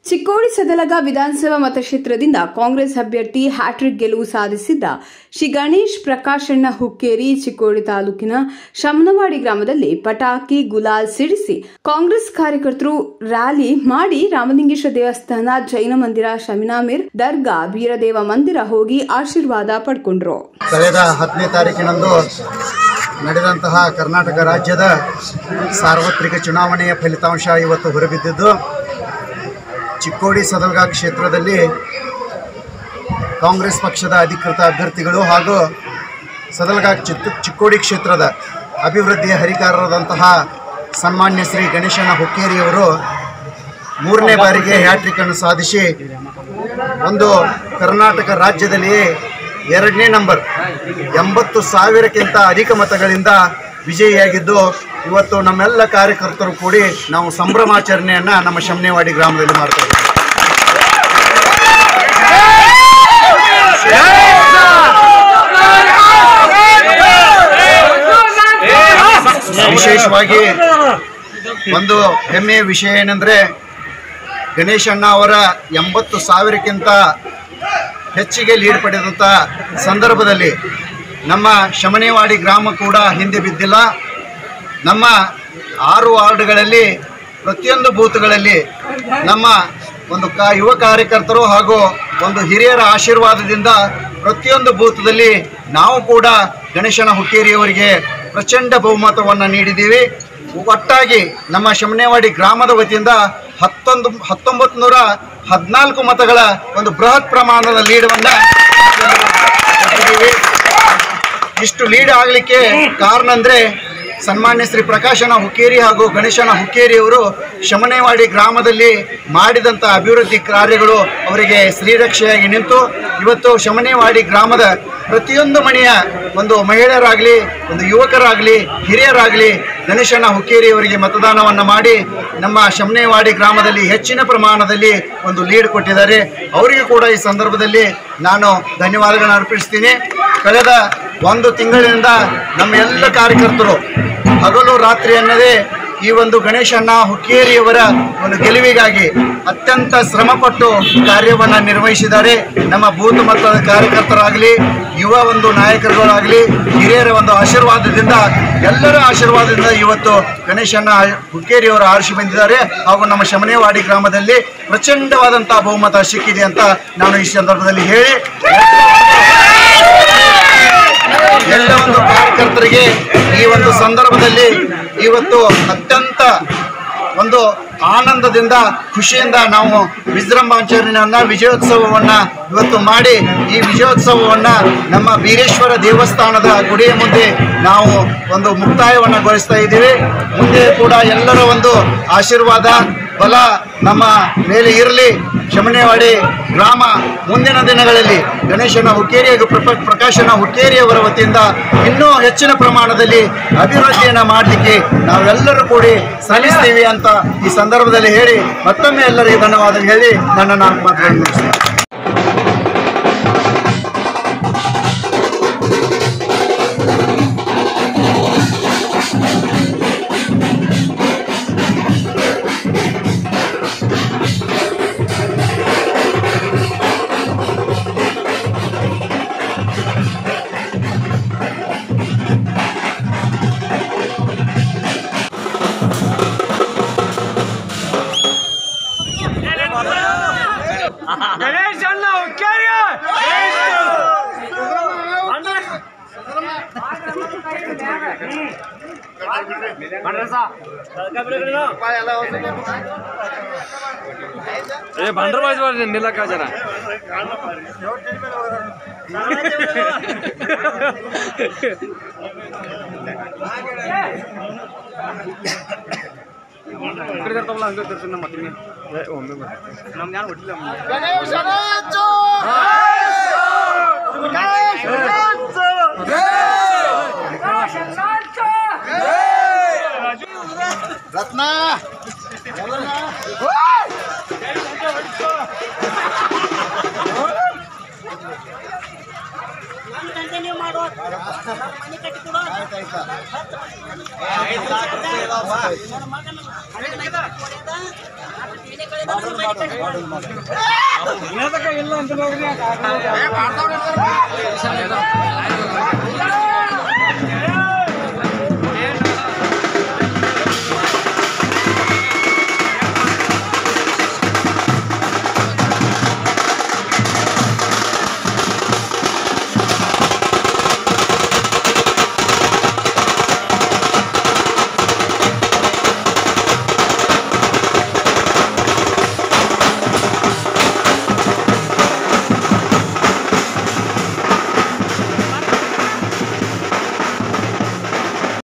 ಚಿಕ್ಕೋಡಿ ಸದಲಗ ವಿಧಾನಸಭಾ ಮತಕ್ಷೇತ್ರದಿಂದ ಕಾಂಗ್ರೆಸ್ ಅಭ್ಯರ್ಥಿ ಹ್ಯಾಟ್ರಿಕ್ ಗೆಲುವು ಸಾಧಿಸಿದ್ದ ಶ್ರೀ ಗಣೇಶ್ ಪ್ರಕಾಶಣ್ಣ ಹುಕ್ಕೇರಿ ಚಿಕ್ಕೋಡಿ ತಾಲೂಕಿನ ಶಮನವಾಡಿ ಗ್ರಾಮದಲ್ಲಿ ಪಟಾಕಿ ಗುಲಾಲ್ ಸಿಡಿಸಿ ಕಾಂಗ್ರೆಸ್ ಕಾರ್ಯಕರ್ತರು ರ್ಯಾಲಿ ಮಾಡಿ ರಾಮಲಿಂಗೇಶ್ವರ ದೇವಸ್ಥಾನ ಜೈನ ಮಂದಿರ ಶಮಿನಾಮಿರ್ ದರ್ಗಾ ವೀರದೇವ ಮಂದಿರ ಹೋಗಿ ಆಶೀರ್ವಾದ ಪಡ್ಕೊಂಡ್ರು ಕಳೆದ ಹತ್ತನೇ ತಾರೀಕಿನಂದು ನಡೆದಂತಹ ಕರ್ನಾಟಕ ರಾಜ್ಯದ ಸಾರ್ವತ್ರಿಕ ಚುನಾವಣೆಯ ಫಲಿತಾಂಶ ಇವತ್ತು ಹೊರಬಿದ್ದಿದ್ದು ಚಿಕ್ಕೋಡಿ ಸದಲ್ಗ ಕ್ಷೇತ್ರದಲ್ಲಿ ಕಾಂಗ್ರೆಸ್ ಪಕ್ಷದ ಅಧಿಕೃತ ಅಭ್ಯರ್ಥಿಗಳು ಹಾಗೂ ಸದಲ್ಗ ಚಿತ್ತು ಚಿಕ್ಕೋಡಿ ಕ್ಷೇತ್ರದ ಅಭಿವೃದ್ಧಿಯ ಹರಿಕಾರರಾದಂತಹ ಸನ್ಮಾನ್ಯ ಶ್ರೀ ಗಣೇಶನ ಹುಕ್ಕೇರಿಯವರು ಮೂರನೇ ಬಾರಿಗೆ ಹ್ಯಾಟ್ರಿಕನ್ನು ಸಾಧಿಸಿ ಒಂದು ಕರ್ನಾಟಕ ರಾಜ್ಯದಲ್ಲಿಯೇ ಎರಡನೇ ನಂಬರ್ ಎಂಬತ್ತು ಸಾವಿರಕ್ಕಿಂತ ಅಧಿಕ ಮತಗಳಿಂದ ವಿಜಯಿಯಾಗಿದ್ದು ಇವತ್ತು ನಮ್ಮೆಲ್ಲ ಕಾರ್ಯಕರ್ತರು ಕೂಡಿ ನಾವು ಸಂಭ್ರಮಾಚರಣೆಯನ್ನು ನಮ್ಮ ಶಮನೇವಾಡಿ ಗ್ರಾಮದಲ್ಲಿ ಮಾಡ್ತಾ ಇದ್ದೀವಿ ವಿಶೇಷವಾಗಿ ಒಂದು ಹೆಮ್ಮೆಯ ವಿಷಯ ಏನೆಂದರೆ ಗಣೇಶಣ್ಣ ಅವರ ಎಂಬತ್ತು ಸಾವಿರಕ್ಕಿಂತ ಹೆಚ್ಚಿಗೆ ಲೀಡ್ ಪಡೆದಂಥ ಸಂದರ್ಭದಲ್ಲಿ ನಮ್ಮ ಶಮನೇವಾಡಿ ಗ್ರಾಮ ಕೂಡ ಹಿಂದೆ ಬಿದ್ದಿಲ್ಲ ನಮ್ಮ ಆರು ವಾರ್ಡ್ಗಳಲ್ಲಿ ಪ್ರತಿಯೊಂದು ಬೂತ್ಗಳಲ್ಲಿ ನಮ್ಮ ಒಂದು ಕಾ ಯುವ ಕಾರ್ಯಕರ್ತರು ಹಾಗೂ ಒಂದು ಹಿರಿಯರ ಆಶೀರ್ವಾದದಿಂದ ಪ್ರತಿಯೊಂದು ಬೂತ್ದಲ್ಲಿ ನಾವು ಕೂಡ ಗಣೇಶನ ಹುಕ್ಕೇರಿಯವರಿಗೆ ಪ್ರಚಂಡ ಬಹುಮತವನ್ನು ನೀಡಿದ್ದೀವಿ ಒಟ್ಟಾಗಿ ನಮ್ಮ ಶಮನೇವಾಡಿ ಗ್ರಾಮದ ವತಿಯಿಂದ ಹತ್ತೊಂದು ಹತ್ತೊಂಬತ್ತು ನೂರ ಹದಿನಾಲ್ಕು ಮತಗಳ ಒಂದು ಬೃಹತ್ ಪ್ರಮಾಣದ ಲೀಡನ್ನು ಕೊಟ್ಟಿದ್ದೀವಿ ಇಷ್ಟು ಲೀಡ್ ಆಗಲಿಕ್ಕೆ ಕಾರಣ ಅಂದರೆ ಸನ್ಮಾನ್ಯ ಶ್ರೀ ಪ್ರಕಾಶನ ಹುಕ್ಕೇರಿ ಹಾಗೂ ಗಣೇಶನ ಹುಕ್ಕೇರಿಯವರು ಶಮನೇವಾಡಿ ಗ್ರಾಮದಲ್ಲಿ ಮಾಡಿದಂಥ ಅಭಿವೃದ್ಧಿ ಕಾರ್ಯಗಳು ಅವರಿಗೆ ಶ್ರೀರಕ್ಷೆಯಾಗಿ ನಿಂತು ಇವತ್ತು ಶಮನೇವಾಡಿ ಗ್ರಾಮದ ಪ್ರತಿಯೊಂದು ಮನೆಯ ಒಂದು ಮಹಿಳೆಯರಾಗಲಿ ಒಂದು ಯುವಕರಾಗಲಿ ಹಿರಿಯರಾಗಲಿ ಗಣೇಶನ ಹುಕ್ಕೇರಿಯವರಿಗೆ ಮತದಾನವನ್ನು ಮಾಡಿ ನಮ್ಮ ಶಮನೇವಾಡಿ ಗ್ರಾಮದಲ್ಲಿ ಹೆಚ್ಚಿನ ಪ್ರಮಾಣದಲ್ಲಿ ಒಂದು ಲೀಡ್ ಕೊಟ್ಟಿದ್ದಾರೆ ಅವರಿಗೂ ಕೂಡ ಈ ಸಂದರ್ಭದಲ್ಲಿ ನಾನು ಧನ್ಯವಾದಗಳನ್ನು ಅರ್ಪಿಸ್ತೀನಿ ಕಳೆದ ಒಂದು ತಿಂಗಳಿನಿಂದ ನಮ್ಮ ಎಲ್ಲ ಕಾರ್ಯಕರ್ತರು ಹಗಲು ರಾತ್ರಿ ಅನ್ನದೇ ಈ ಒಂದು ಗಣೇಶಣ್ಣ ಹುಕ್ಕೇರಿಯವರ ಒಂದು ಗೆಲುವಿಗಾಗಿ ಅತ್ಯಂತ ಶ್ರಮಪಟ್ಟು ಕಾರ್ಯವನ್ನು ನಿರ್ವಹಿಸಿದ್ದಾರೆ ನಮ್ಮ ಬೂತ್ ಮಟ್ಟದ ಕಾರ್ಯಕರ್ತರಾಗಲಿ ಯುವ ಒಂದು ನಾಯಕರುಗಳಾಗಲಿ ಹಿರಿಯರ ಒಂದು ಆಶೀರ್ವಾದದಿಂದ ಎಲ್ಲರ ಆಶೀರ್ವಾದದಿಂದ ಇವತ್ತು ಗಣೇಶಣ್ಣ ಹುಕ್ಕೇರಿಯವರು ಆರಿಸಿ ಬಂದಿದ್ದಾರೆ ಹಾಗೂ ನಮ್ಮ ಶಮನೇವಾಡಿ ಗ್ರಾಮದಲ್ಲಿ ಪ್ರಚಂಡವಾದಂಥ ಬಹುಮತ ಸಿಕ್ಕಿದೆ ಅಂತ ನಾನು ಈ ಸಂದರ್ಭದಲ್ಲಿ ಹೇಳಿ ಎಲ್ಲ ಒಂದು ಕಾರ್ಯಕರ್ತರಿಗೆ ಈ ಒಂದು ಸಂದರ್ಭದಲ್ಲಿ ಇವತ್ತು ಅತ್ಯಂತ ಒಂದು ಆನಂದದಿಂದ ಖುಷಿಯಿಂದ ನಾವು ವಿಜೃಂಭಾಚರಣೆಯನ್ನ ವಿಜಯೋತ್ಸವವನ್ನ ಇವತ್ತು ಮಾಡಿ ಈ ವಿಜಯೋತ್ಸವವನ್ನ ನಮ್ಮ ಬೀರೇಶ್ವರ ದೇವಸ್ಥಾನದ ಗುಡಿಯ ಮುಂದೆ ನಾವು ಒಂದು ಮುಕ್ತಾಯವನ್ನು ಗೊಳಿಸ್ತಾ ಇದ್ದೀವಿ ಮುಂದೆ ಕೂಡ ಎಲ್ಲರ ಒಂದು ಆಶೀರ್ವಾದ ಬಲ ನಮ್ಮ ಮೇಲೆ ಇರಲಿ ಶಮನೇವಾಡಿ ಗ್ರಾಮ ಮುಂದಿನ ದಿನಗಳಲ್ಲಿ ಗಣೇಶನ ಹುಕ್ಕೇರಿ ಹಾಗೂ ಪ್ರಪ ಪ್ರಕಾಶನ ಹುಕ್ಕೇರಿಯವರ ವತಿಯಿಂದ ಇನ್ನೂ ಹೆಚ್ಚಿನ ಪ್ರಮಾಣದಲ್ಲಿ ಅಭಿವೃದ್ಧಿಯನ್ನು ಮಾಡಲಿಕ್ಕೆ ನಾವೆಲ್ಲರೂ ಕೂಡಿ ಶ್ರಮಿಸ್ತೀವಿ ಅಂತ ಈ ಸಂದರ್ಭದಲ್ಲಿ ಹೇಳಿ ಮತ್ತೊಮ್ಮೆ ಎಲ್ಲರಿಗೆ ಧನ್ಯವಾದ ಹೇಳಿ ನನ್ನ ನಾಲ್ಕು ಮಾತುಗಳನ್ನು ಮುಗಿಸ್ತೀನಿ ಗಣೇಶ್ ಅಣ್ಣ ಹುಕ್ಕೇರಿ ಏ ಬಂಡ್ರ ಬಾಜ್ ನಿಲ್ಲಕ್ಕ ಜನ ತಗೊಳ್ಳ ಹಂಗೆ ತಿರ್ತೀನಿ ನಮ್ಮ ಮತ್ತಿನ ಒಮ್ಮೆ ನಮ್ಗೆ ಯಾರು ಹೊಟ್ಟಿಲ್ಲ ರತ್ನ ಕಂಟಿನ್ಯೂ ಮಾಡುವ ಮನೆ ಕಟ್ಟಿ ಕೊಡು ನನ್ನ ಮಗನ ಮನೆ ಕಟ್ಟಿ ಕೊಡ್ಯಾದ, ನಾಲ್ಕು ಎಣ್ಣೆ ಕಳ್ಯಾದ, ಇಲ್ಲ ಅಂತ ನೋಡ್ರಿ ಏ, ಮಾಡ್ತಾವ್ರಿ.